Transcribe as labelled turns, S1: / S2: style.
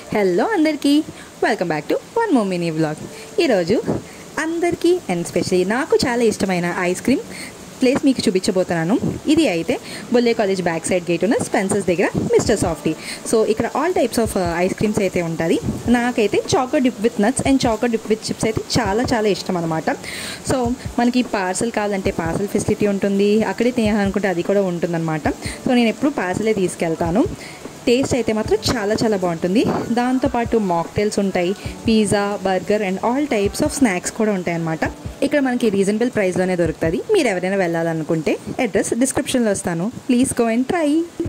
S1: hello అందరికీ welcome back to one మో mini vlog ఈరోజు అందరికీ అండ్ స్పెషలీ నాకు చాలా ఇష్టమైన ఐస్ క్రీమ్ ప్లేస్ మీకు చూపించబోతున్నాను ఇది అయితే బుల్లే కాలేజ్ బ్యాక్ సైడ్ గేట్ ఉన్న స్పెన్సర్స్ దగ్గర మిస్టర్ సాఫ్టీ సో ఇక్కడ all types of ice creams అయితే ఉంటుంది నాకైతే choco dip with nuts and choco dip with chips అయితే చాలా చాలా ఇష్టం అనమాట సో మనకి పార్సల్ కావాలంటే పార్సల్ ఫెసిలిటీ ఉంటుంది అక్కడే తినాలనుకుంటే అది కూడా ఉంటుందన్నమాట సో నేను ఎప్పుడు పార్సలే తీసుకెళ్తాను టేస్ట్ అయితే మాత్రం చాలా చాలా బాగుంటుంది దాంతోపాటు మాక్టైల్స్ ఉంటాయి pizza burger and all types of snacks కూడా ఉంటాయి అన్నమాట ఇక్కడ మనకి రీజనబుల్ ప్రైస్లోనే దొరుకుతుంది మీరు ఎవరైనా వెళ్ళాలనుకుంటే అడ్రస్ డిస్క్రిప్షన్లో వస్తాను ప్లీజ్ గో అండ్ ట్రై